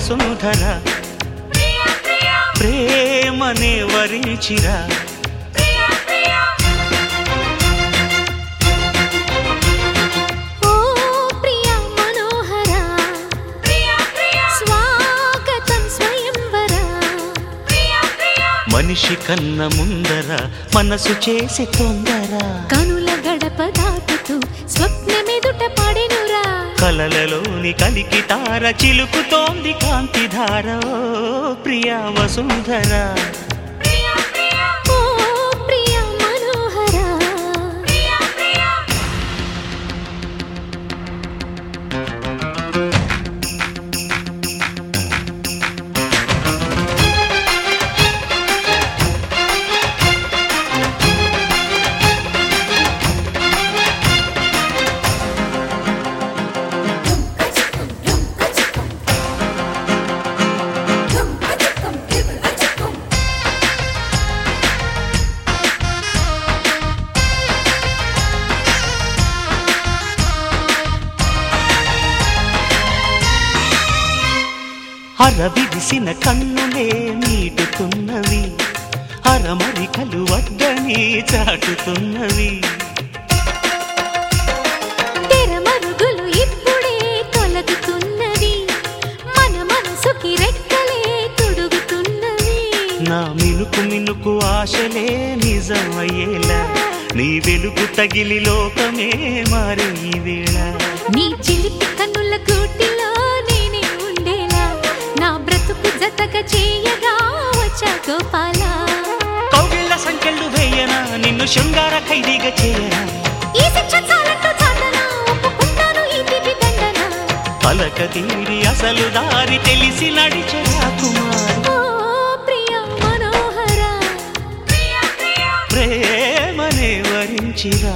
వసుంధర ప్రేమనే వరించిరా ఓ ప్రియా మనోహర స్వాగతం స్వయంవర మనిషి కన్న ముందర మనసు చేసి తొందర కనుల గడప దాటుతూ స్వప్నమెదుట పడెనురా కలలలోని కలికి తార చిలుకుతోంది కాంతిధార ఓ ప్రియా వసుంధర ఓ ప్రియా మనోహర అరవిడిసిన కన్నులే నీటుతున్నవి అరమరికలు వద్దని చాటుతున్నవి తెరమరుగులు ఇప్పుడే తొలగుతున్నవి మన మనసుకి రెక్కలే తొడుగుతున్నవి నా మినుకు మినుకు ఆశలే నిజమయ్యేలా నీ వెలుగు తగిలి లోకమే మారే ఈ వేళ నీ చిలిపి కన్నుల గూటిలో నేనే ఉండేలా నా బ్రతుకు జతగా చేయగా వచ్చా గోపాల కౌగిళ్ళ సంఖ్యలు వేయనా నిన్ను శృంగార ఖైదీగా చేయనా ఈ శిక్ష చాలంటూ చాటనా ఒప్పుకుంటాను ఈ తీపి దండన పలక తీరి అసలు దారి తెలిసి నడిచే కుమార్ ఓ ప్రియ మనోహర ప్రేమనే వరించిరా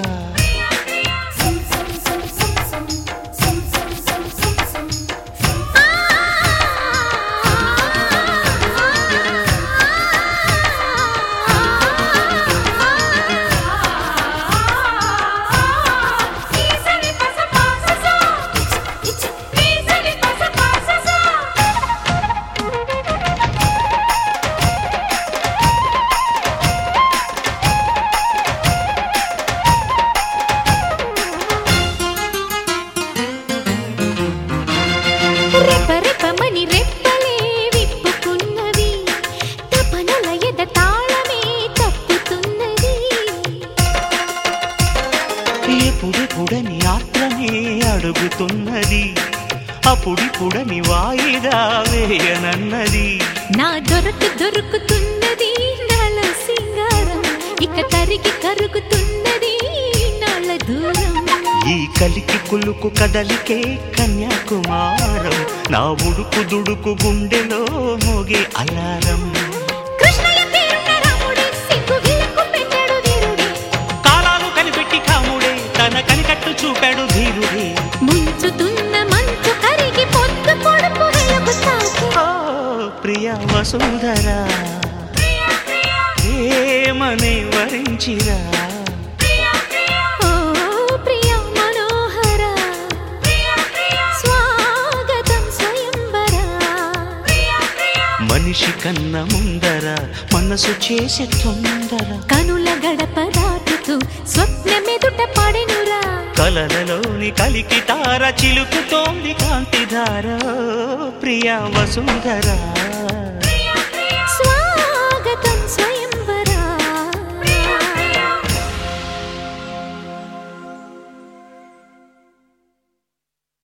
రెపరెపమని రెప్పలే విప్పుకున్నవి తపనల ఎద తాళమే తప్పుతున్నది ఎప్పుడెప్పుడని ఆత్రమే అడుగుతున్నది అప్పుడిప్పుడని వాయిదా వేయనన్నది నా దొరకు దొరుకుతున్నది నాల సింగారం ఇక తరిగి కరుగుతున్నది నాల దూరం ఈ కలికి కులుకు కదలికే కన్యాకుమారం నా ఉడుకు దుడుకు గుండెలో మోగే అలారం కృష్ణయ్య పేరున్న రాముడే సిగ్గు విలకు పెట్టాడు వీరుడే కాలాలు కనిపెట్టి కాముడే తన కనికట్టు చూపాడు ధీరుడే ముంచుతున్న మంచు కరిగి పొద్దు పొడుపు వెలుగు తాకి ఓ ప్రియ వసుంధర ఏమని వరించిరా ఓ ప్రియ మనోహర స్వాగతం స్వయంవర మనిషి కన్న ముందర మనసు చేసే తొందర కనుల గడప దాటుతూ స్వప్నమెదుట పడెనురా కలలలోని కలికి తార చిలుకుతోంది కాంతిధార ప్రియ వసుంధర